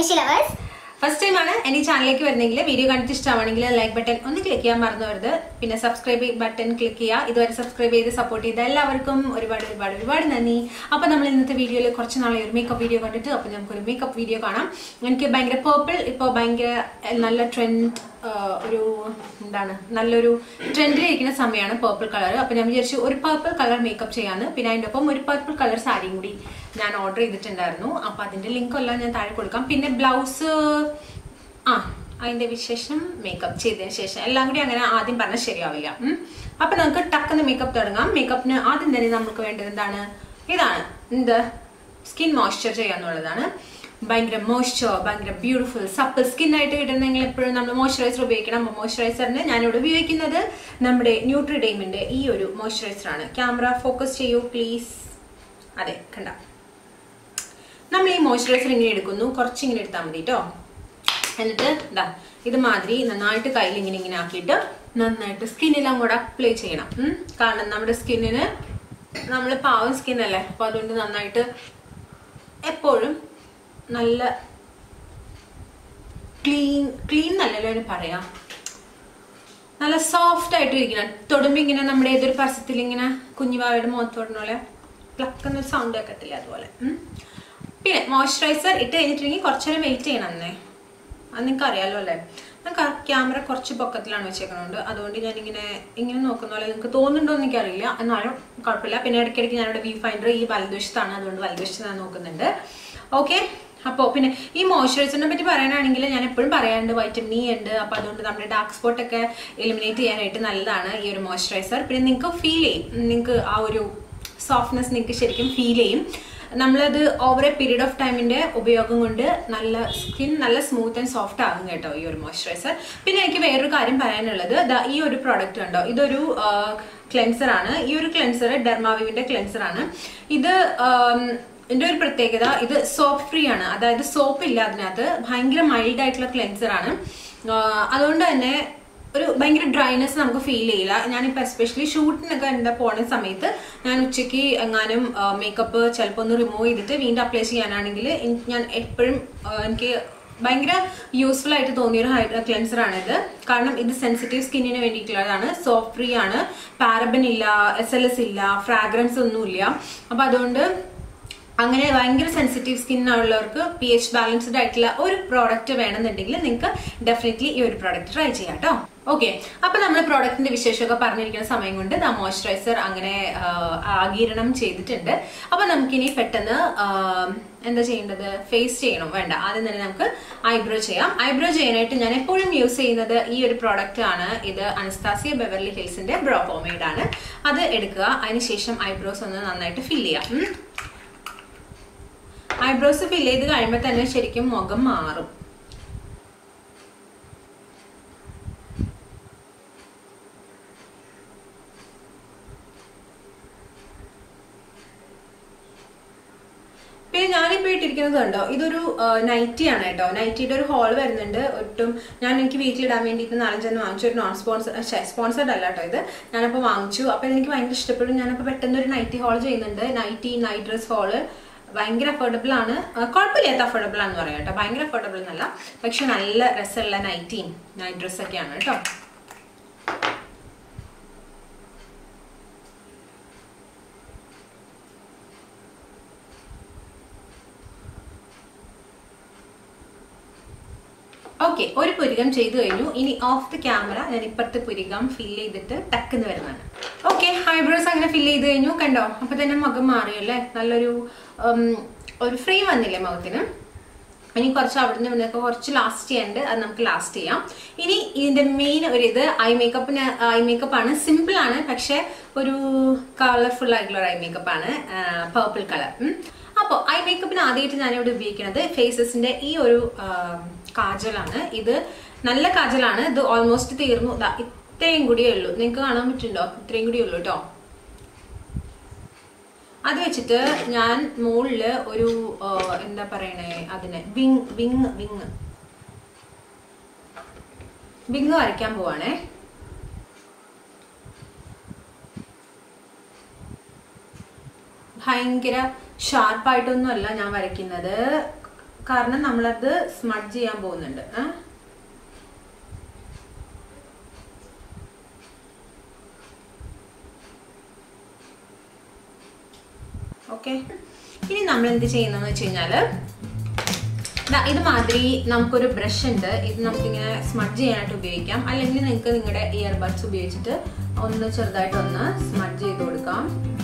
Chemistry lovers first time ആണ് എന്റെ ഈ ചാനലിലേക്ക് വരുന്നെങ്കിൽ വീഡിയോ കണ്ടിട്ട് ഇഷ്ടമാണെങ്കിൽ ലൈക്ക് ബട്ടൺ ഒന്ന് ക്ലിക്ക് ചെയ്യാൻ മറന്നു വരുത് പിന്നെ സബ്സ്ക്രൈബ് ബട്ടൺ ക്ലിക്ക് ചെയ്യുക ഇതുവരെ സബ്സ്ക്രൈബ് ചെയ്ത് സപ്പോർട്ട് ചെയ്ത എല്ലാവർക്കും ഒരുപാട് ഒരുപാട് ഒരുപാട് നന്ദി അപ്പൊ നമ്മൾ ഇന്നത്തെ വീഡിയോയിൽ കുറച്ച് നാളെ ഒരു മേക്കപ്പ് വീഡിയോ കണ്ടിട്ട് അപ്പൊ നമുക്കൊരു മേക്കപ്പ് വീഡിയോ കാണാം എനിക്ക് ഭയങ്കര പേർപ്പിൾ ഇപ്പോൾ ഭയങ്കര നല്ല ട്രെൻഡ് ഒരു എന്താണ് നല്ലൊരു ട്രെൻഡിലിരിക്കുന്ന സമയമാണ് പേർപ്പിൾ കളർ അപ്പൊ ഞാൻ വിചാരിച്ചു ഒരു പർപ്പിൾ കളർ മേക്കപ്പ് ചെയ്യാന്ന് പിന്നെ അതിന്റെ ഒപ്പം ഒരു പർപ്പിൾ കളർ സാരിയും കൂടി ഞാൻ ഓർഡർ ചെയ്തിട്ടുണ്ടായിരുന്നു അപ്പൊ അതിന്റെ ലിങ്ക് എല്ലാം ഞാൻ താഴെ കൊടുക്കാം പിന്നെ ബ്ലൗസ് ആ അതിന്റെ വിശേഷം മേക്കപ്പ് ചെയ്തതിന് ശേഷം എല്ലാം കൂടി അങ്ങനെ ആദ്യം പറഞ്ഞാൽ ശരിയാവില്ല ഉം. അപ്പൊ നമുക്ക് ടക്കുന്ന മേക്കപ്പ് തുടങ്ങാം മേക്കപ്പിന് ആദ്യം തന്നെ നമുക്ക് വേണ്ടത് എന്താണ് ഇതാണ് എന്ത് സ്കിൻ മോയ്സ്ചർ ചെയ്യാന്നുള്ളതാണ് ഭയങ്കര മോയ്സ്ചർ ഭയങ്കര ബ്യൂട്ടിഫുൾ സപ്പിൾ സ്കിൻ ആയിട്ട് കിട്ടുന്നെങ്കിൽ എപ്പോഴും നമ്മൾ മോയ്സ്ചറൈസർ ഉപയോഗിക്കണം അപ്പോൾ മോയ്സ്ചറൈസറിന് ഞാനിവിടെ ഉപയോഗിക്കുന്നത് നമ്മുടെ ന്യൂട്രിഡെയിമിന്റെ ഈ ഒരു മോയ്സ്ചറൈസർ ആണ് ക്യാമറ ഫോക്കസ് ചെയ്യൂ പ്ലീസ് അതെ കണ്ട നമ്മൾ ഈ മോയ്സ്ചറൈസർ ഇങ്ങനെ എടുക്കുന്നു കുറച്ചിങ്ങനെ എടുത്താൽ മതി കേട്ടോ എന്നിട്ട് ഇതാ ഇത് മാതിരി നന്നായിട്ട് കയ്യിൽ ഇങ്ങനെ ഇങ്ങനെ ആക്കിയിട്ട് നന്നായിട്ട് സ്കിന്നിലും കൂടെ അപ്ലൈ ചെയ്യണം ഉം. കാരണം നമ്മുടെ സ്കിന്നിന് നമ്മൾ പാവം സ്കിൻ അല്ലേ അപ്പൊ അതുകൊണ്ട് നന്നായിട്ട് എപ്പോഴും നല്ല ക്ലീൻ ക്ലീൻ നല്ലല്ലോ അതിന് പറയാം നല്ല സോഫ്റ്റ് ആയിട്ട് ഇരിക്കണം തൊടുമ്പോ ഇങ്ങനെ നമ്മുടെ ഏതൊരു പരസ്യത്തിൽ ഇങ്ങനെ കുഞ്ഞുവാവയുടെ മുഖത്ത് തൊടുന്ന പോലെ പ്ലക്കുന്ന സൗണ്ട് കേൾക്കത്തില്ല അതുപോലെ ഉം. പിന്നെ മോയ്സ്ചറൈസർ ഇട്ട് കഴിഞ്ഞിട്ടുണ്ടെങ്കിൽ കുറച്ചേരം വെയിറ്റ് ചെയ്യണം എന്നേ അത് നിങ്ങൾക്ക് അറിയാലോ അല്ലേ ഞാൻ ക്യാമറ കുറച്ച് പൊക്കത്തിലാണ് വെച്ചേക്കണോണ്ട് അതുകൊണ്ട് ഞാൻ ഇങ്ങനെ ഇങ്ങനെ നോക്കുന്ന പോലെ നിങ്ങൾക്ക് തോന്നുന്നുണ്ടോ എന്ന് എനിക്കറിയില്ല എന്നാലും കുഴപ്പമില്ല പിന്നെ ഇടയ്ക്കിടയ്ക്ക് ഞാനിവിടെ വ്യൂ ഫൈൻഡർ ഈ വലതുവശത്താണ് അതുകൊണ്ട് വലതുവശത്ത് ഞാൻ നോക്കുന്നുണ്ട് ഓക്കെ അപ്പോൾ പിന്നെ ഈ മോയ്സ്ചറൈസറിനെ പറ്റി പറയാനാണെങ്കിൽ ഞാൻ എപ്പോഴും പറയാറുണ്ട് വൈറ്റമിൻ ഇ ഉണ്ട് അപ്പോൾ അതുകൊണ്ട് നമ്മുടെ ഡാർക്ക് സ്പോട്ട് ഒക്കെ എലിമിനേറ്റ് ചെയ്യാനായിട്ട് നല്ലതാണ് ഈ ഒരു മോയ്സ്ചറൈസർ പിന്നെ നിങ്ങൾക്ക് ഫീൽ ചെയ്യും നിങ്ങൾക്ക് ആ ഒരു സോഫ്റ്റ്നെസ് നിങ്ങൾക്ക് ശരിക്കും ഫീൽ ചെയ്യും നമ്മളത് ഓവർ എ പീരീഡ് ഓഫ് ടൈമിന്റെ ഉപയോഗം കൊണ്ട് നല്ല സ്കിൻ നല്ല സ്മൂത്ത് ആൻഡ് സോഫ്റ്റ് ആകും കേട്ടോ ഈ ഒരു മോയ്സ്ചറൈസർ പിന്നെ എനിക്ക് വേറൊരു കാര്യം പറയാനുള്ളത് ദാ ഈ ഒരു പ്രോഡക്റ്റ് ഉണ്ടോ ഇതൊരു ക്ലെൻസർ ആണ് ഈ ഒരു ക്ലെൻസർ ഡെർമാവിവിന്റെ ക്ലെൻസർ ആണ് ഇത് ആം, ഇതിന്റെ ഒരു പ്രത്യേകത ഇത് സോപ്പ് ഫ്രീ ആണ് അതായത് സോപ്പ് ഇല്ല അതിനകത്ത് ഭയങ്കര മൈൽഡ് ആയിട്ടുള്ള ക്ലെൻസർ ആണ് ആ, അതുകൊണ്ട് തന്നെ ഒരു ഭയങ്കര ഡ്രൈനെസ് നമുക്ക് ഫീൽ ചെയ്യില്ല ഞാനിപ്പോൾ എസ്പെഷ്യലി ഷൂട്ടിനൊക്കെ എന്താ പോണ സമയത്ത് ഞാൻ ഉച്ചയ്ക്ക് എങ്ങാനും മേക്കപ്പ് ചിലപ്പോൾ ഒന്ന് റിമൂവ് ചെയ്തിട്ട് വീണ്ടും അപ്ലൈ ചെയ്യാനാണെങ്കിൽ എൻ- ഞാൻ എപ്പോഴും ആ, എനിക്ക് ഭയങ്കര യൂസ്ഫുൾ ആയിട്ട് തോന്നിയ ഒരു ക്ലെൻസർ ആണ് ഇത് കാരണം ഇത് സെൻസിറ്റീവ് സ്കിന്നിന് വേണ്ടിയിട്ടുള്ളതാണ് സോപ്പ് ഫ്രീ ആണ് പാരബൻ ഇല്ല എസ് എൽ എസ് ഇല്ല ഫ്രാഗ്രൻസ് ഒന്നുമില്ല അപ്പൊ അതുകൊണ്ട് അങ്ങനെ ഭയങ്കര സെൻസിറ്റീവ് സ്കിൻ ഉള്ളവർക്ക് പി എച്ച് ബാലൻസ്ഡ് ആയിട്ടുള്ള ഒരു പ്രോഡക്റ്റ് വേണമെന്നുണ്ടെങ്കിൽ നിങ്ങൾക്ക് ഡെഫിനറ്റ്ലി ഈ ഒരു പ്രോഡക്റ്റ് ട്രൈ ചെയ്യാം കേട്ടോ ഓക്കെ അപ്പൊ നമ്മൾ പ്രോഡക്റ്റിന്റെ വിശേഷമൊക്കെ പറഞ്ഞിരിക്കുന്ന സമയം കൊണ്ട് ആ മോയ്സ്ചറൈസർ അങ്ങനെ ആ, ആഗിരണം ചെയ്തിട്ടുണ്ട് അപ്പൊ നമുക്കിനി പെട്ടെന്ന് ആ, എന്താ ചെയ്യേണ്ടത് ഫേസ് ചെയ്യണം വേണ്ട ആദ്യം തന്നെ നമുക്ക് ഐബ്രോ ചെയ്യാം ഐബ്രോ ചെയ്യാനായിട്ട് ഞാൻ എപ്പോഴും യൂസ് ചെയ്യുന്നത് ഈ ഒരു പ്രോഡക്റ്റ് ആണ് ഇത് അനസ്താസിയ ബെവർലി ഹിൽസിന്റെ ബ്രോ പോമേഡ് ആണ് അത് എടുക്കുക അതിനുശേഷം ഐബ്രോസ് ഒന്ന് നന്നായിട്ട് ഫിൽ ചെയ്യാം ഉം. ഐബ്രോസ് ഫിൽ ചെയ്ത് കഴിയുമ്പോൾ തന്നെ ശരിക്കും മുഖം മാറും പിന്നെ ഞാനിപ്പോൾ ഇട്ടിരിക്കുന്നത് കണ്ടോ ഇതൊരു നൈറ്റി ആണ് കേട്ടോ നൈറ്റിയുടെ ഒരു ഹോൾ വരുന്നുണ്ട് ഒട്ടും ഞാൻ എനിക്ക് വീട്ടിലിടാൻ വേണ്ടിയിട്ട് നാലഞ്ചെണ്ണം വാങ്ങിച്ചു ഒരു നോൺ സ്പോൺസർ സ്പോൺസർഡ് അല്ല കേട്ടോ ഇത് ഞാനപ്പോൾ വാങ്ങിച്ചു അപ്പോൾ എനിക്ക് ഭയങ്കര ഇഷ്ടപ്പെടും ഞാനപ്പോൾ പെട്ടെന്ന് ഒരു നൈറ്റി ഹോൾ ചെയ്യുന്നുണ്ട് നൈറ്റി നൈറ്റ് ഡ്രസ് ഹോള് ഭയങ്കര അഫോർഡബിൾ ആണ് ആ, കുഴപ്പമില്ലാത്ത അഫോർഡബിൾ ആണെന്ന് പറയാം കേട്ടോ ഭയങ്കര അഫോർഡബിൾ എന്നല്ല പക്ഷെ നല്ല രസമുള്ള നൈറ്റിയും നൈറ്റ് ഡ്രസ്സൊക്കെയാണ് കേട്ടോ ഓക്കെ ഒരു പുരികം ചെയ്തു കഴിഞ്ഞു ഇനി ഓഫ് ദി ക്യാമറ ഞാൻ ഇപ്പുറത്തെ പുരികം ഫിൽ ചെയ്തിട്ട് ടക്കെന്ന് വരുന്നതാണ് ഓക്കെ ഐബ്രോസ് അങ്ങനെ ഫിൽ ചെയ്ത് കഴിഞ്ഞു കണ്ടോ അപ്പൊ തന്നെ മുഖം മാറിയല്ലേ നല്ലൊരു ഉം, ഒരു ഫ്രീ വന്നില്ലേ മുഖത്തിന് ഇനി കുറച്ച് അവിടുന്ന് ഇവിടുന്നൊക്കെ കുറച്ച് ലാസ്റ്റ് ചെയ്യാണ്ട് അത് നമുക്ക് ലാസ്റ്റ് ചെയ്യാം ഇനി ഇതിന്റെ മെയിൻ ഒരു ഇത് ഐ മേക്കപ്പിന് ഐ മേക്കപ്പ് ആണ് സിമ്പിൾ ആണ് പക്ഷെ ഒരു കളർഫുൾ ആയിട്ടുള്ള ഒരു ഐ മേക്കപ്പ് ആണ് പേർപ്പിൾ കളർ അപ്പോൾ ഐ മേക്കപ്പിന് ആദ്യമായിട്ട് ഞാനിവിടെ ഉപയോഗിക്കുന്നത് ഫേസസിന്റെ ഈ ഒരു ആ, കാജലാണ് ഇത് നല്ല കാജലാണ് ഇത് ഓൾമോസ്റ്റ് തീർന്നു ദാ ഇത്രയും കൂടിയേ ഉള്ളൂ നിങ്ങൾക്ക് കാണാൻ പറ്റുന്നുണ്ടോ ഇത്രയും കൂടിയേ ഉള്ളൂ കേട്ടോ അത് വെച്ചിട്ട് ഞാൻ മുകളില് ഒരു ആ, എന്താ പറയണേ അതിന് വിങ് വിങ് വിങ് വിങ് വരയ്ക്കാൻ പോവാണേ ഭയങ്കര ഷാർപ്പായിട്ടൊന്നും അല്ല ഞാൻ വരയ്ക്കുന്നത് കാരണം നമ്മളത് സ്മഡ് ചെയ്യാൻ പോകുന്നുണ്ട് ഏ? ഓക്കെ ഇനി നമ്മൾ എന്ത് ചെയ്യുന്നതെന്ന് വെച്ച് കഴിഞ്ഞാല് ദാ ഇത് മാതിരി നമുക്കൊരു ബ്രഷ് ഉണ്ട് ഇത് നമുക്കിങ്ങനെ സ്മഡ് ചെയ്യാനായിട്ട് ഉപയോഗിക്കാം അല്ലെങ്കിൽ നിങ്ങൾക്ക് നിങ്ങളുടെ ഇയർ ബഡ്സ് ഉപയോഗിച്ചിട്ട് ഒന്ന് ചെറുതായിട്ട് ഒന്ന് സ്മഡ് ചെയ്ത് കൊടുക്കാം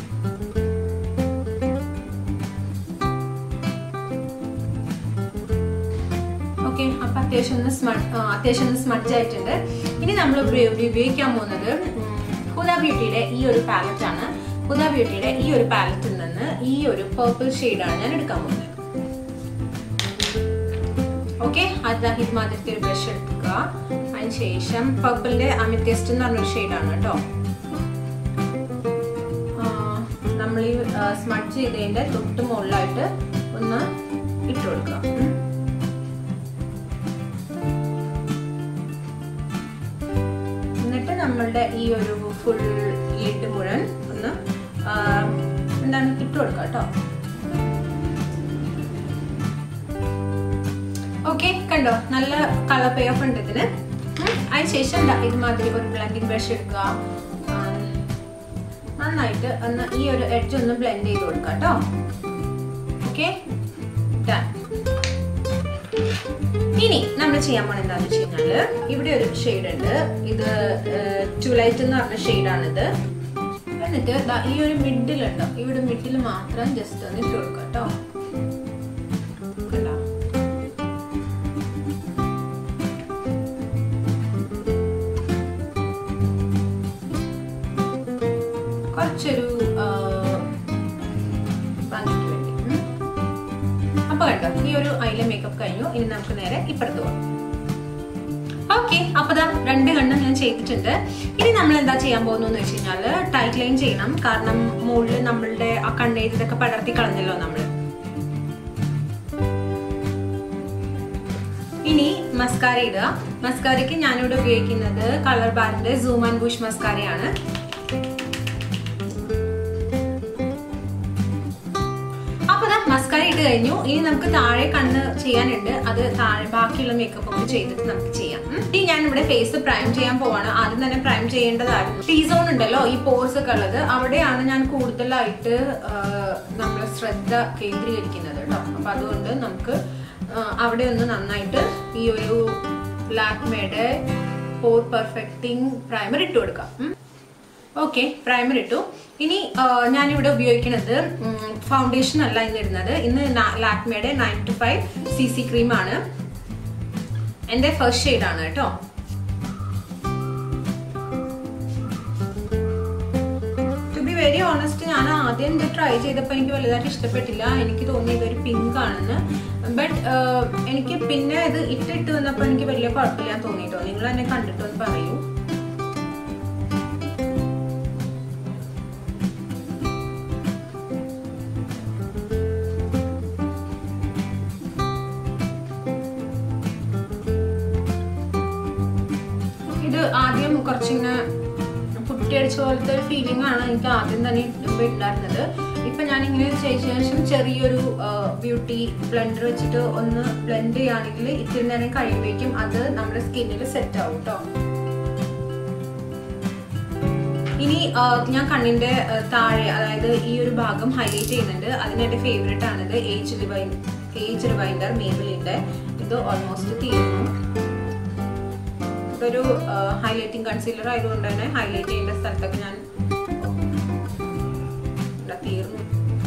ഓക്കെ അപ്പൊ അത്യാവശ്യം ഒന്ന് സ്മഡ് അത്യാവശ്യം ഒന്ന് സ്മഡ്ജ് ആയിട്ടുണ്ട് ഇനി നമ്മൾ ഉപയോഗിക്കാൻ പോകുന്നത് ഹുദ ബ്യൂട്ടിയുടെ ഈ ഒരു പാലറ്റ് ആണ് ഹുദ ബ്യൂട്ടിയുടെ ഈ ഒരു പാലറ്റിൽ നിന്ന് ഈ ഒരു പേർപ്പിൾ ഷെയ്ഡാണ് ഞാൻ എടുക്കാൻ പോകുന്നത് ഓക്കെ അത് ഇതുമാതിരത്തെ ഒരു ബ്രഷ് എടുക്കുക അതിന് ശേഷം പർപ്പിളിന്റെ അമിത്യസ്റ്റ് എന്ന് പറഞ്ഞൊരു ഷെയ്ഡാണ് കേട്ടോ നമ്മൾ ഈ സ്മഡ് ചെയ്തതിന്റെ തൊട്ട് മുകളിലായിട്ട് ഒന്ന് ഇട്ട് കൊടുക്കുക ഉം. എന്നിട്ട് നമ്മളുടെ ഈ ഒരു ഫുൾ ലിഡ് മുഴുവൻ ഒന്ന് ആ, എന്താണ് ഇട്ട് കൊടുക്കുക കേട്ടോ ഓക്കെ കണ്ടോ നല്ല കളർ പേ ഓഫ് ഉണ്ട് ഇതിന് ഉം. അതിനുശേഷം ദാ ഇതുമാതിരി ഒരു ബ്ലെൻഡിങ് ബ്രഷ് എടുക്കുക ആ, നന്നായിട്ട് ഒന്ന് ഈ ഒരു എഡ്ജ് ഒന്ന് ബ്ലെൻഡ് ചെയ്ത് കൊടുക്കുക കേട്ടോ ഓക്കെ ഇനി നമ്മൾ ചെയ്യാൻ പോണത് എന്താണെന്ന് വെച്ച് കഴിഞ്ഞാല് ഇവിടെ ഒരു ഷെയ്ഡ് ഉണ്ട് ഇത് ട്യൂലൈറ്റ് എന്ന് പറഞ്ഞ ഷെയ്ഡാണിത് എന്നിട്ട് ദാ ഈ ഒരു മിഡിലുണ്ടോ ഇവിടെ മിഡിൽ മാത്രം ജസ്റ്റ് ഒന്ന് ഇട്ട് കൊടുക്കുക കേട്ടോ കണ്ടോ കുറച്ചൊരു ആ, ഭംഗിക്ക് വേണ്ടി ഉം. അപ്പൊ കണ്ടോ ഈ ഒരു ഐല മേക്കപ്പ് കഴിഞ്ഞു ഇനി നമുക്ക് നേരെ ഇപ്പുറത്ത് പോകാം ഓക്കെ അപ്പൊ ദാ രണ്ട് കണ്ണും ഞാൻ ചെയ്തിട്ടുണ്ട് ഇനി നമ്മൾ എന്താ ചെയ്യാൻ പോകുന്നു വെച്ച് കഴിഞ്ഞാല് ടൈറ്റ് ലൈൻ ചെയ്യണം കാരണം മുകളിൽ നമ്മളുടെ ആ കണ്ണെഴുതൊക്കെ പടർത്തി കളഞ്ഞല്ലോ നമ്മള് ഇനി മസ്കാര ഇടുക മസ്കാരയ്ക്ക് ഞാനിവിടെ ഉപയോഗിക്കുന്നത് കളർ ബാറിന്റെ സൂം ആൻഡ് ബുഷ് മസ്കാരയാണ് അപ്പൊ ദാ മസ്കാര ഇട്ട് കഴിഞ്ഞു ഇനി നമുക്ക് താഴെ കണ്ണ് ചെയ്യാനുണ്ട് അത് താഴെ ബാക്കിയുള്ള മേക്കപ്പ് ഒക്കെ ചെയ്തിട്ട് നമുക്ക് ചെയ്യാം ഉം. ഇനി ഞാൻ ഇവിടെ ഫേസ് പ്രൈം ചെയ്യാൻ പോവാണ് ആദ്യം തന്നെ പ്രൈം ചെയ്യേണ്ടതായിരുന്നു ടീ സോൺ ഉണ്ടല്ലോ ഈ പോർസ് ഒക്കെ ഉള്ളത് അവിടെയാണ് ഞാൻ കൂടുതലായിട്ട് നമ്മൾ ശ്രദ്ധ കേന്ദ്രീകരിക്കുന്നത് കേട്ടോ അപ്പൊ അതുകൊണ്ട് നമുക്ക് ആ, അവിടെ ഒന്ന് നന്നായിട്ട് ഈ ഒരു ലാക്മേയുടെ പോർ പെർഫെക്റ്റിംഗ് പ്രൈമർ ഇട്ട് കൊടുക്കാം ഉം. ഓക്കെ പ്രൈമർ ഇട്ടു ഇനി ആ, ഞാനിവിടെ ഉപയോഗിക്കുന്നത് ഫൗണ്ടേഷൻ അല്ല ഇന്ന് ഇടുന്നത് ഇന്ന് ലാക്മേയുടെ nine to five C C ക്രീമാണ് എൻ്റെ ഫസ്റ്റ് ഷെയ്ഡാണ് കേട്ടോ ടു ബി വെരി ഓണസ്റ്റ് ഞാൻ ആദ്യം ഇത് ട്രൈ ചെയ്തപ്പോൾ എനിക്ക് വലുതായിട്ട് ഇഷ്ടപ്പെട്ടില്ല എനിക്ക് തോന്നിയത് ഒരു പിങ്ക് ആണെന്ന് ബട്ട് എനിക്ക് പിന്നെ ഇത് ഇട്ടിട്ട് വന്നപ്പോൾ എനിക്ക് വലിയ കുഴപ്പമില്ല തോന്നിട്ടോ നിങ്ങൾ എന്നെ കണ്ടിട്ടൊന്ന് പറയൂ ഇത് ആദ്യം കുറച്ചിങ്ങനെ പുട്ടിയടിച്ച പോലത്തെ ഒരു ഫീലിംഗ് ആണ് എനിക്ക് ആദ്യം തന്നെ ഇടുമ്പോ ഉണ്ടായിരുന്നത് ഇപ്പൊ ഞാൻ ഇങ്ങനെ ചെയ്ത ശേഷം ചെറിയൊരു ബ്യൂട്ടി ബ്ലെൻഡർ വെച്ചിട്ട് ഒന്ന് ബ്ലെൻഡ് ചെയ്യുകയാണെങ്കിൽ ഇത്തിരി നേരം കഴിയുമ്പോഴേക്കും അത് നമ്മുടെ സ്കിന്നിൽ സെറ്റ് ആവും കേട്ടോ ഇനി ആ, ഞാൻ കണ്ണിന്റെ ആ, താഴെ അതായത് ഈ ഒരു ഭാഗം ഹൈലൈറ്റ് ചെയ്യുന്നുണ്ട് അതിന് എന്റെ ഫേവറേറ്റ് ആണിത് ഏജ് റിവൈൻ ഏജ് റിവൈൻഡർ മേബിലിന്റെ ഇത് ഓൾമോസ്റ്റ് തീർന്നു ഇതൊരു ഹൈലൈറ്റിംഗ് കൺസീലർ ആയതുകൊണ്ട് തന്നെ ഹൈലൈറ്റ് ചെയ്യേണ്ട സ്ഥലത്തൊക്കെ ഞാൻ ഇവിടെ തീർന്നു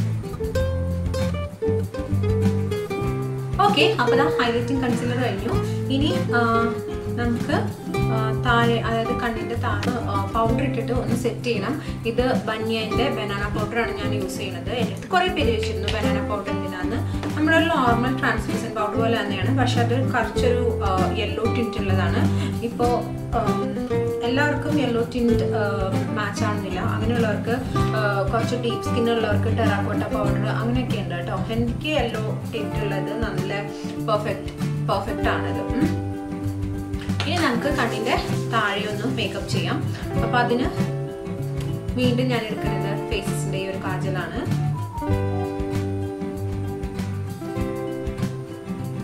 ഓക്കെ അപ്പൊ ദാ ഹൈലൈറ്റിംഗ് കൺസീലർ കഴിഞ്ഞു ഇനി ആ, നമുക്ക് ആ, താഴെ അതായത് കണ്ണിന്റെ താഴെ പൗഡർ ഇട്ടിട്ട് ഒന്ന് സെറ്റ് ചെയ്യണം ഇത് ബനിയന്റെ ബനാന പൗഡർ ആണ് ഞാൻ യൂസ് ചെയ്യുന്നത് എൻ്റെ അടുത്ത് കുറേ പേര് ചോദിച്ചിരുന്നു ബനാന പൗഡർ എന്തിനാന്ന് നമ്മുടെ ഒരു നോർമൽ ട്രാൻസ്ലൂസൻ പൗഡർ പോലെ തന്നെയാണ് പക്ഷെ അത് കുറച്ചൊരു യെല്ലോ ടിൻറ്റ് ഉള്ളതാണ് ഇപ്പോൾ എല്ലാവർക്കും യെല്ലോ ടിൻറ്റ് മാച്ച് ആവുന്നില്ല അങ്ങനെയുള്ളവർക്ക് ആ, കുറച്ച് ഡീപ്പ് സ്കിൻ ഉള്ളവർക്ക് ടെറാക്കോട്ട പൗഡർ അങ്ങനെയൊക്കെ ഉണ്ട് കേട്ടോ എനിക്ക് യെല്ലോ ടിൻറ്റ് ഉള്ളത് നല്ല പെർഫെക്റ്റ് പെർഫെക്റ്റ് ആണത് ഉം. ഇനി നമുക്ക് കണ്ണിന്റെ താഴെ ഒന്ന് മേക്കപ്പ് ചെയ്യാം അപ്പൊ അതിന് വീണ്ടും ഞാൻ എടുക്കുന്നത് ഫേസസിന്റെ ഈ ഒരു കാജലാണ്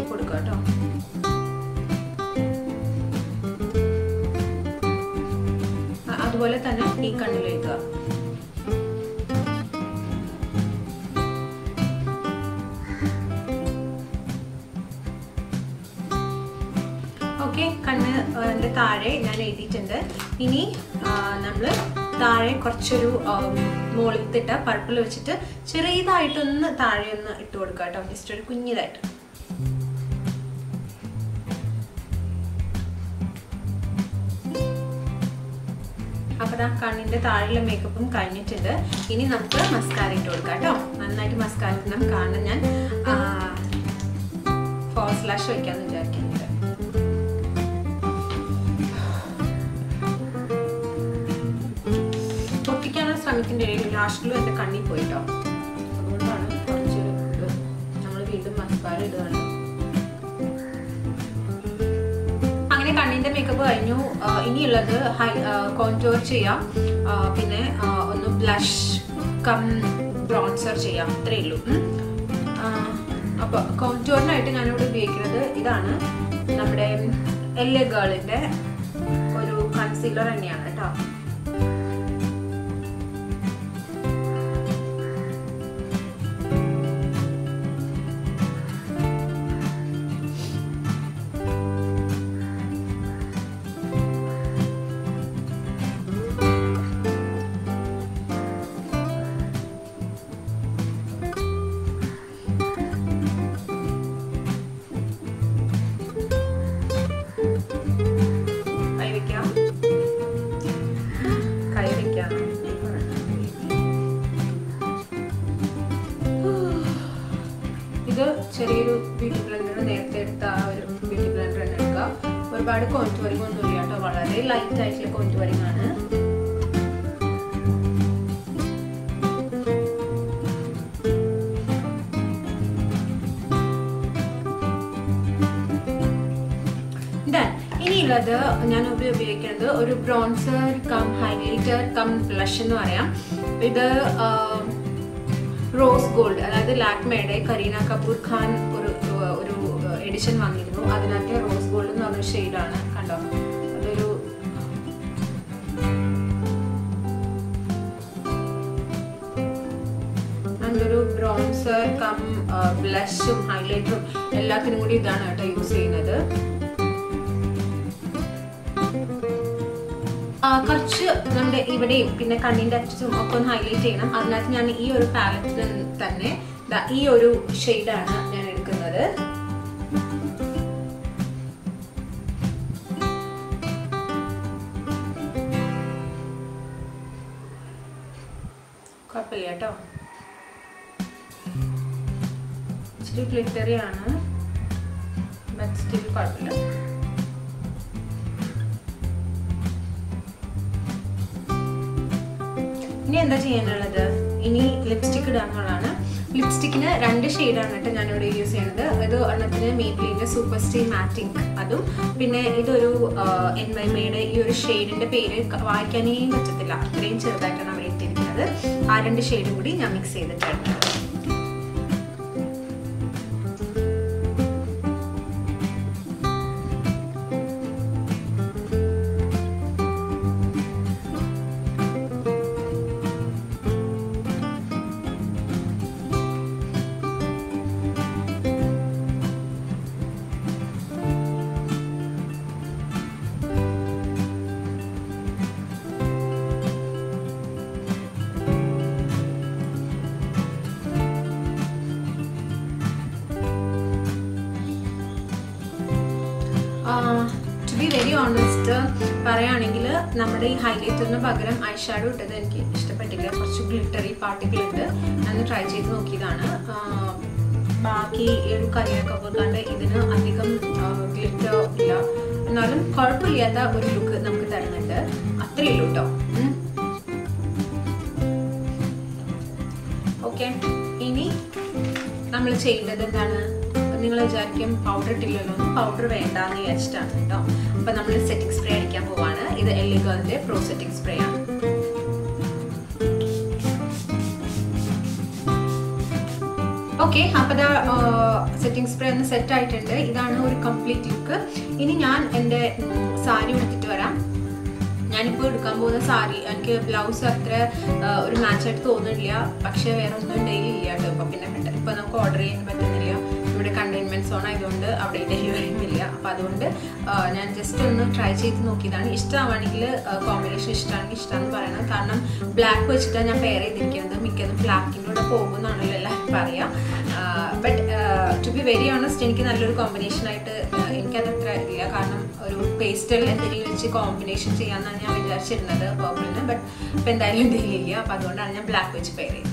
കൊടുക്കുക കേട്ടോ അ- അതുപോലെ തന്നെ ഈ കണ്ണിൽ എഴുതുക ഓക്കെ കണ്ണ് എൻ്റെ താഴെ ഞാൻ എഴുതിയിട്ടുണ്ട് ഇനി നമ്മൾ താഴെ കുറച്ചൊരു മുകളിലത്തിട്ട പർപ്പിൾ വെച്ചിട്ട് ചെറിയതായിട്ടൊന്ന് താഴെ ഒന്ന് ഇട്ട് കൊടുക്കുക കേട്ടോ ജസ്റ്റ് ഒരു കുഞ്ഞിതായിട്ട് അപ്പൊ ദാ കണ്ണിന്റെ താഴെയുള്ള മേക്കപ്പും കഴിഞ്ഞിട്ടുണ്ട് ഇനി നമുക്ക് മസ്കാര ഇട്ട് കൊടുക്കാം കേട്ടോ നന്നായിട്ട് മസ്കാര ഇടണം കാരണം ഞാൻ ഫോൾസ് ലാഷ് വെക്കാന്ന് വിചാരിക്കുന്നുണ്ട് പൊട്ടിക്കാനുള്ള ശ്രമിക്കുന്ന ഇടയിൽ ലാസ്റ്റിലും എൻ്റെ കണ്ണിൽ പോയിട്ടോ അതുകൊണ്ടാണ് കുറച്ചൊരു ഇത് നമ്മൾ വീണ്ടും മസ്കാര ഇടുകയാണ് അങ്ങനെ കണ്ണിന്റെ മേക്കപ്പ് കഴിഞ്ഞു ആ, ഇനിയുള്ളത് ഹൈ കോൺടോർ ചെയ്യാം ആ, പിന്നെ ആ, ഒന്ന് ബ്ലഷ് കം ബ്രോൺസർ ചെയ്യാം അത്രേ ഉള്ളൂ ഉം. ആ, അപ്പൊ കോൺടോറിനായിട്ട് ഞാനിവിടെ ഉപയോഗിക്കുന്നത് ഇതാണ് നമ്മുടെ എൽ എ ഗേളിന്റെ ഒരു കൺസീലർ തന്നെയാണ് കേട്ടോ കൈ വെക്കാം കൈ വെക്കാം ഇത് ചെറിയൊരു ബ്യൂട്ടി ബ്ലെൻഡർ നേരത്തെ എടുത്ത ആ ഒരു ബ്യൂട്ടി ബ്ലെൻഡർ തന്നെ എടുക്കുക ഒരുപാട് കോൺറ്റുവറിങ് ഒന്നും ഇല്ല കേട്ടോ വളരെ ലൈറ്റ് ആയിട്ടുള്ള കോൺറ്റുവറിങ് ആണ് Done. ഇനിയുള്ളത് ഞാൻ ഉപ- ഉപയോഗിക്കുന്നത് ഒരു bronzer cum highlighter cum blush എന്ന് പറയാം ഇത് റോസ് ഗോൾഡ് അതായത് ലാക്മയുടെ കരീന കപൂർ ഖാൻ ഒരു ഒരു എഡിഷൻ വന്നിരുന്നു അതിനകത്തെ റോസ് ഗോൾഡ് എന്ന് പറഞ്ഞ ഷെയ്ഡാണ് കണ്ടോ അതൊരു നല്ലൊരു ബ്രോൺസർ കം ബ്ലഷും ഹൈലൈറ്ററും എല്ലാത്തിനും കൂടി ഇതാണ് കേട്ടോ യൂസ് ചെയ്യുന്നത് ആ, കുറച്ച് നമ്മുടെ ഇവിടെയും പിന്നെ കണ്ണിന്റെ അറ്റത്തും ഒക്കെ ഒന്ന് ഹൈലൈറ്റ് ചെയ്യണം അതിനകത്ത് ഞാൻ ഈ ഒരു പാലറ്റിൽ തന്നെ ദാ ഈ ഒരു ഷെയ്ഡാണ് ഞാൻ എടുക്കുന്നത് കുഴപ്പമില്ല കേട്ടോ ഇച്ചിരി ഗ്ലിറ്ററി ആണ് ബട്ട് സ്റ്റിൽ കുഴപ്പമില്ല ഇനി എന്താ ചെയ്യാനുള്ളത് ഇനി ലിപ്സ്റ്റിക് ഇടാനുള്ളതാണ് ലിപ്സ്റ്റിക്കിന് രണ്ട് ഷെയ്ഡാണ് കേട്ടോ ഞാനിവിടെ യൂസ് ചെയ്യുന്നത് ഇത് ഒരെണ്ണത്തിന് മേപ്ലിന്റെ സൂപ്പർ സ്റ്റേ മാറ്റിംഗ് അതും പിന്നെ ഇതൊരു എൻ വൈ മയുടെ ഈ ഒരു ഷെയ്ഡിന്റെ പേര് ക- വായിക്കാനേ പറ്റത്തില്ല അത്രയും ചെറുതായിട്ടാണ് അവിടെ ഇട്ടിരിക്കുന്നത് ആ രണ്ട് ഷെയ്ഡും കൂടി ഞാൻ മിക്സ് ചെയ്തിട്ടുണ്ട് ടു ബി വെരി ഓണസ്റ്റ് പറയുകയാണെങ്കിൽ നമ്മുടെ ഈ ഹൈലൈറ്ററിന് പകരം ഐ ഷാഡോ ഇട്ടത് എനിക്ക് ഇഷ്ടപ്പെട്ടില്ല കുറച്ച് ഗ്ലിറ്ററി പാർട്ടിക്കിൾ ഉണ്ട് ഞാൻ ട്രൈ ചെയ്ത് നോക്കിയതാണ് ആ, ബാക്കി ഈ ഒരു കരിയർ കപ്പൂർക്കാണ്ട് ഇതിന് അധികം ഗ്ലിറ്റർ ഇല്ല എന്നാലും കുഴപ്പമില്ലാത്ത ഒരു ലുക്ക് നമുക്ക് തരുന്നുണ്ട് അത്രയേ ഉള്ളൂ കേട്ടോ ഓക്കെ ഇനി നമ്മൾ ചെയ്യേണ്ടത് എന്താണ് നിങ്ങൾ വിചാരിക്കും പൗഡർ ഇട്ടില്ലല്ലോ പൗഡർ വേണ്ടാന്ന് വിചാരിച്ചിട്ടാണ് കേട്ടോ അപ്പൊ നമ്മൾ സെറ്റിംഗ് സ്പ്രേ അടിക്കാൻ പോവാണ് ഇത് എല്ലിഗോന്റെ പ്രോ സെറ്റിംഗ് സ്പ്രേ ആണ് ഓക്കെ അപ്പോൾ സെറ്റിംഗ് സ്പ്രേ ഒന്ന് സെറ്റ് ആയിട്ടുണ്ട് ഇതാണ് ഒരു കംപ്ലീറ്റ് ലുക്ക് ഇനി ഞാൻ എൻ്റെ സാരി ഉടുത്തിട്ട് വരാം ഞാനിപ്പോൾ എടുക്കാൻ പോകുന്ന സാരി എനിക്ക് ബ്ലൗസ് അത്ര ആ, ഒരു മാച്ചായിട്ട് തോന്നുന്നില്ല പക്ഷേ വേറെ ഒന്നും ഡെയിലി ഇല്ല കേട്ടോ ഇപ്പം പിന്നെ പെട്ടെന്ന് ഇപ്പം നമുക്ക് ഓർഡർ ചെയ്യാൻ പറ്റുന്നില്ല ഇവിടെ കണ്ടെയ്ൻമെൻറ്റ് സോൺ ആയതുകൊണ്ട് അവിടെ ഡെലിവറിയും ഇല്ല അപ്പോൾ അതുകൊണ്ട് ആ, ഞാൻ ജസ്റ്റ് ഒന്ന് ട്രൈ ചെയ്ത് നോക്കിയതാണ് ഇഷ്ടമാണെങ്കിൽ കോമ്പിനേഷൻ ഇഷ്ടമാണെങ്കിൽ ഇഷ്ടമാണെന്ന് പറയണം കാരണം ബ്ലാക്ക് വെച്ചിട്ടാണ് ഞാൻ പെയർ ചെയ്തിരിക്കുന്നത് മിക്കതും ബ്ലാക്കിൻ്റെ കൂടെ പോകുമെന്നാണല്ലോ എല്ലാവരും പറയാം but to be very honest എനിക്ക് നല്ലൊരു കോമ്പിനേഷൻ ആയിട്ട് ആ, എനിക്കത് അത്ര ഇല്ല കാരണം ഒരു പേസ്റ്റൽ എന്തെങ്കിലും വെച്ച് കോമ്പിനേഷൻ ചെയ്യാമെന്നാണ് ഞാൻ വിചാരിച്ചിരുന്നത് പേർപ്പിളിന് ബട്ട് ഇപ്പം എന്തായാലും എന്തെങ്കിലും ഇല്ല അപ്പം അതുകൊണ്ടാണ് ഞാൻ ബ്ലാക്ക് വെച്ച് പെയർ ചെയ്തത്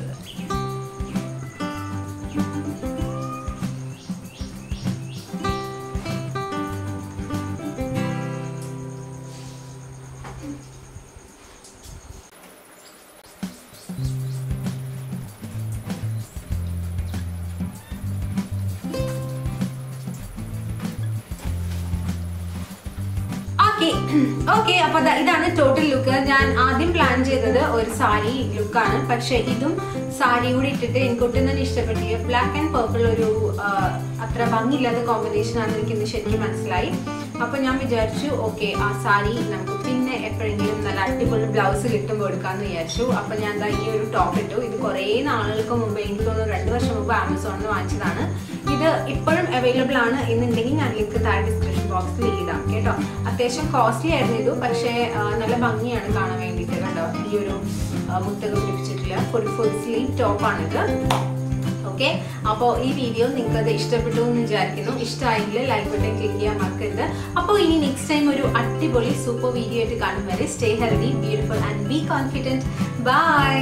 ഓക്കെ ഓക്കെ അപ്പൊ ദാ ഇതാണ് ടോട്ടൽ ലുക്ക് ഞാൻ ആദ്യം പ്ലാൻ ചെയ്തത് ഒരു സാരി ലുക്കാണ് പക്ഷെ ഇതും സാരി കൂടി ഇട്ടിട്ട് എനിക്ക് ഒട്ടും തന്നെ ഇഷ്ടപ്പെട്ടില്ല ബ്ലാക്ക് ആൻഡ് പേർപ്പിൾ ഒരു ആ, അത്ര ഭംഗിയില്ലാത്ത കോമ്പിനേഷൻ ആണ് എനിക്ക് ഇന്ന് ശരിക്കും മനസ്സിലായി അപ്പൊ ഞാൻ വിചാരിച്ചു ഓക്കെ ആ സാരി നമുക്ക് പിന്നെ എപ്പോഴെങ്കിലും നല്ല അടിപൊളി ബ്ലൗസ് കിട്ടുമ്പോൾ എടുക്കാന്ന് വിചാരിച്ചു അപ്പൊ ഞാൻ ദാ ഈ ഒരു ടോപ്പ് ഇട്ടു ഇത് കുറേ നാളുകൾക്ക് മുമ്പ് എനിക്ക് തോന്നുന്നു രണ്ട് വർഷം മുമ്പ് ആമസോണിൽ നിന്ന് വാങ്ങിച്ചതാണ് ഇത് ഇപ്പോഴും അവൈലബിൾ ആണ് എന്നുണ്ടെങ്കിൽ ഞാൻ ലിങ്ക് താഴെ ഡിസ്ക്രിപ്ഷൻ ബോക്സിൽ ഇടാം കേട്ടോ അത്യാവശ്യം കോസ്റ്റ്ലി ആയിരുന്നു ഇത് പക്ഷേ ആ, നല്ല ഭംഗിയാണ് കാണാൻ വേണ്ടിയിട്ട് കണ്ടോ ഈ ഒരു ആ, മുട്ടക പിടിപ്പിച്ചിട്ടില്ല ഒരു ഫുൾ സ്ലീവ് ടോപ്പാണിത് ഓക്കെ അപ്പോൾ ഈ വീഡിയോ നിങ്ങൾക്ക് അത് ഇഷ്ടപ്പെട്ടു എന്ന് വിചാരിക്കുന്നു ഇഷ്ടമായെങ്കിൽ ലൈക്ക് ബട്ടൺ ക്ലിക്ക് ചെയ്യാൻ മറക്കരുത് അപ്പോൾ ഇനി നെക്സ്റ്റ് ടൈം ഒരു അടിപൊളി സൂപ്പർ വീഡിയോ ആയിട്ട് കാണും വരെ stay healthy beautiful and be confident bye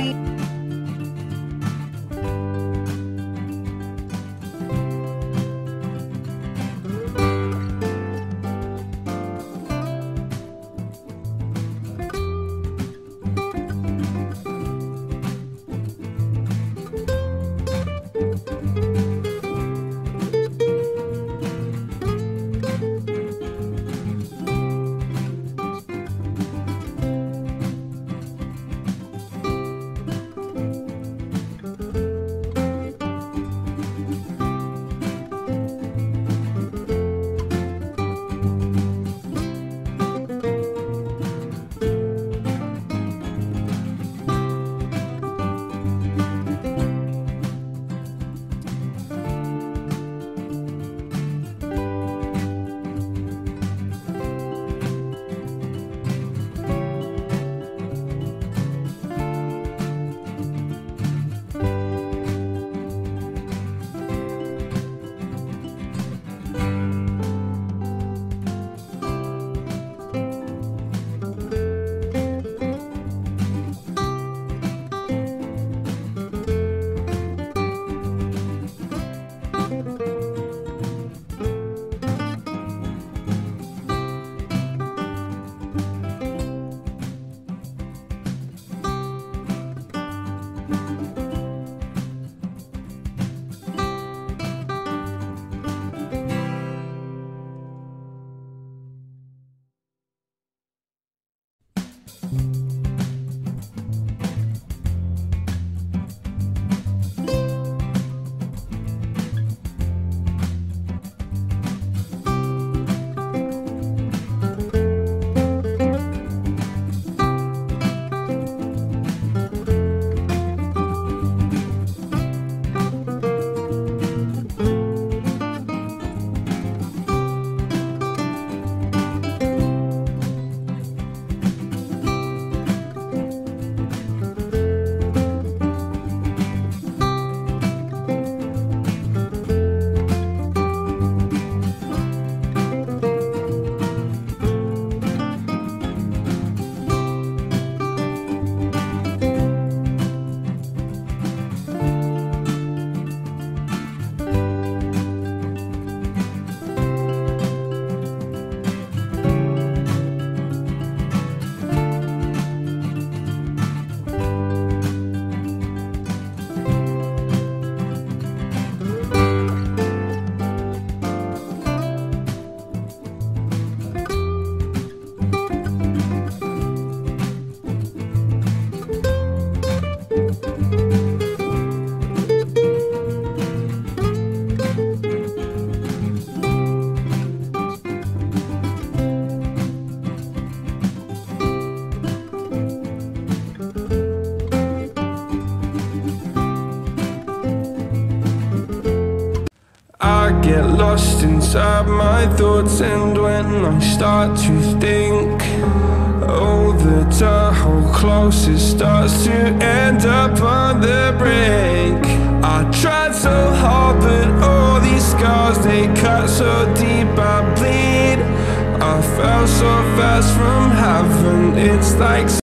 lost inside my thoughts, and when I start to think, oh, the Tahoe closest starts to end up on the brink. I tried so hard, but all these scars they cut so deep, I bleed. I fell so fast from heaven, it's like.